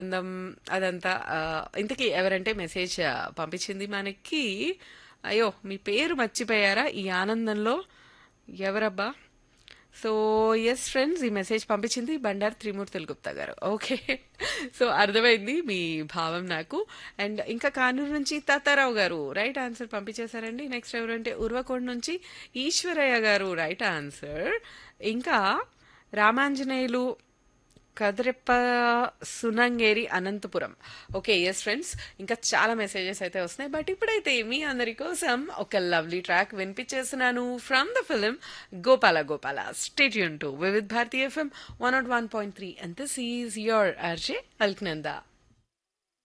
అందం అదంతా ఆ, ఇంతకీ ఎవరంటే మెసేజ్ ఆ, పంపించింది మనకి అయ్యో మీ పేరు మర్చిపోయారా ఈ ఆనందంలో ఎవరబ్బా సో ఎస్ ఫ్రెండ్స్ ఈ మెసేజ్ పంపించింది బండారు త్రిమూర్తులు గుప్తా గారు ఓకే సో అర్థమైంది మీ భావం నాకు అండ్ ఇంకా కానూరు నుంచి తాతారావు గారు రైట్ ఆన్సర్ పంపించేశారండి నెక్స్ట్ ఎవరంటే ఉర్వకోడ్ నుంచి ఈశ్వరయ్య గారు రైట్ ఆన్సర్ ఇంకా Ramanjaneyulu Kadireppa Sunangeri Anantapur okay yes friends ఇంకా చాలా మెసేజెస్ అయితే వస్తున్నాయి బట్ ఇప్పుడైతే మీ అందరి కోసం ఒక లవ్లీ ట్రాక్ వినిపించేస్తున్నాను from the film Gopala Gopala stay tuned to Vividh Bharati FM one naught one point three and this is your RJ Alaknanda